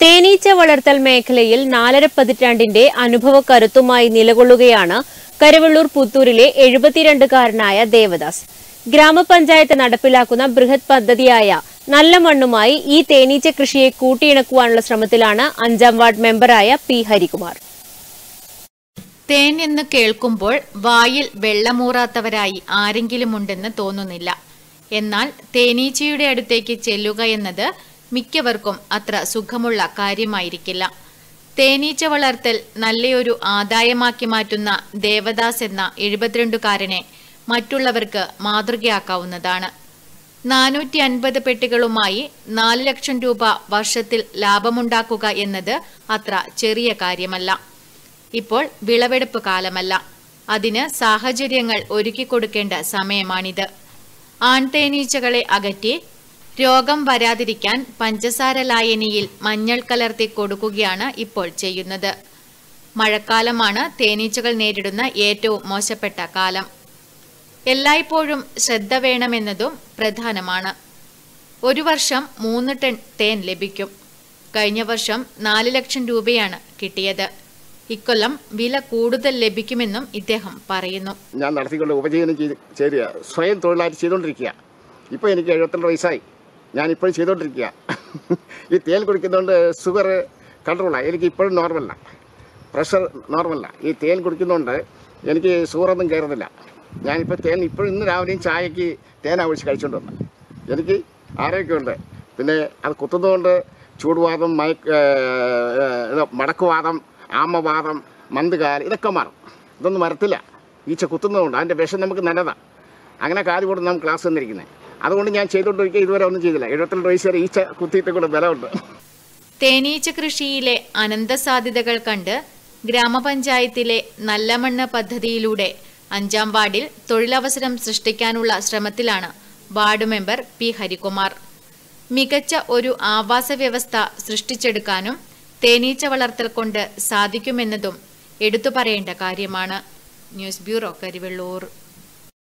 തേനീച്ച വളർത്തൽ മേഖലയിൽ നാലര പതിറ്റാണ്ടിന്റെ അനുഭവ കരുത്തുമായി നിലകൊള്ളുകയാണ് കരവള്ളൂർ പുത്തൂരിലെ എഴുപത്തിരണ്ടുകാരനായ ദേവദാസ് ഗ്രാമപഞ്ചായത്ത് നടപ്പിലാക്കുന്ന ബൃഹത് പദ്ധതിയായ നല്ല മണ്ണുമായി ഈ തേനീച്ച കൃഷിയെ കൂട്ടിയിണക്കുവാനുള്ള ശ്രമത്തിലാണ് അഞ്ചാം വാർഡ് മെമ്പറായ പി ഹരികുമാർ തേൻ എന്ന് കേൾക്കുമ്പോൾ വായിൽ വെള്ളമൂറാത്തവരായി ആരെങ്കിലുമുണ്ടെന്ന് തോന്നുന്നില്ല എന്നാൽ തേനീച്ചയുടെ അടുത്തേക്ക് ചെല്ലുക എന്നത് മിക്കവർക്കും അത്ര സുഖമുള്ള കാര്യമായിരിക്കില്ല തേനീച്ച വളർത്തൽ നല്ലയൊരു ആദായമാക്കി മാറ്റുന്ന ദേവദാസ് എന്ന എഴുപത്തിരണ്ടുകാരനെ മറ്റുള്ളവർക്ക് മാതൃകയാക്കാവുന്നതാണ് നാനൂറ്റി അൻപത് പെട്ടികളുമായി നാല് ലക്ഷം രൂപ വർഷത്തിൽ ലാഭമുണ്ടാക്കുക എന്നത് അത്ര ചെറിയ കാര്യമല്ല ഇപ്പോൾ വിളവെടുപ്പ് കാലമല്ല അതിന് സാഹചര്യങ്ങൾ ഒരുക്കിക്കൊടുക്കേണ്ട സമയമാണിത് ആൺതേനീച്ചകളെ അകറ്റി രോഗം വരാതിരിക്കാൻ പഞ്ചസാര ലായനിയിൽ മഞ്ഞൾ കലർത്തി കൊടുക്കുകയാണ് ഇപ്പോൾ ചെയ്യുന്നത് മഴക്കാലമാണ് തേനീച്ചകൾ നേരിടുന്ന ഏറ്റവും മോശപ്പെട്ട കാലം എല്ലായ്പ്പോഴും ശ്രദ്ധ വേണമെന്നതും പ്രധാനമാണ് ഒരു വർഷം മൂന്ന് ടൺ തേൻ ലഭിക്കും കഴിഞ്ഞ വർഷം നാല് ലക്ഷം രൂപയാണ് കിട്ടിയത് ഇക്കൊല്ലം വില കൂടുതൽ ലഭിക്കുമെന്നും ഇദ്ദേഹം പറയുന്നു ഞാൻ നടത്തിക്കൊണ്ട് ഉപജീവനം ചെയ്ത് ചേരുക സ്വയം തൊഴിലായിട്ട് ചെയ്തുകൊണ്ടിരിക്കുക ഇപ്പോൾ എനിക്ക് എഴുപത്തിരണ്ട് വയസ്സായി ഞാൻ ഇപ്പോഴും ചെയ്തുകൊണ്ടിരിക്കുക ഈ തേൻ കുടിക്കുന്നതുകൊണ്ട് ഷുഗർ കൺട്രോളാണ് എനിക്ക് ഇപ്പോഴും നോർമലല്ല പ്രഷർ നോർമലല്ല ഈ തേൻ കുടിക്കുന്നതുകൊണ്ട് എനിക്ക് ഷുഗറൊന്നും കയറുന്നില്ല ഞാനിപ്പോൾ തേൻ ഇപ്പോഴും ഇന്ന് രാവിലെയും ചായക്ക് തേൻ ഒഴിച്ച് കഴിച്ചുകൊണ്ട് വന്നു എനിക്ക് ആരോഗ്യമുണ്ട് പിന്നെ അത് കുത്തുന്നതുകൊണ്ട് ചൂടുവാദം മയക്ക് ഏഹ്, മടക്കുവാദം ആമവാദം മന്തുകാല് ഇതൊക്കെ മാറും ഇതൊന്നും വരത്തില്ല ഈച്ച കുത്തുന്നതുകൊണ്ട് അതിൻ്റെ വിഷം നമുക്ക് നല്ലതാണ് അങ്ങനെ കാര്യം കൊണ്ട് നാം ക്ലാസ് തന്നിരിക്കുന്നത് അതുകൊണ്ട് ഞാൻ ചെയ്തുകൊണ്ടിരിക്കുക ഇതുവരെ ഒന്നും ചെയ്തില്ല എഴുപത്തിരണ്ട് വയസ്സ് വരെ ഈച്ച കുത്തിയിട്ട് കൂടെ ബലമുണ്ട് തേനീച്ച കൃഷിയിലെ അനന്ത സാധ്യതകൾ കണ്ട് ഗ്രാമപഞ്ചായത്തിലെ നല്ല മണ്ണ് പദ്ധതിയിലൂടെ അഞ്ചാം വാർഡിൽ തൊഴിലവസരം സൃഷ്ടിക്കാനുള്ള ശ്രമത്തിലാണ് വാർഡ് മെമ്പർ പി ഹരികുമാർ മികച്ച ഒരു ആവാസ വ്യവസ്ഥ സൃഷ്ടിച്ചെടുക്കാനും തേനീച്ച വളർത്തൽ കൊണ്ട് സാധിക്കുമെന്നതും എടുത്തു പറയേണ്ട കാര്യമാണ് ന്യൂസ് ബ്യൂറോ കരിവെള്ളൂർ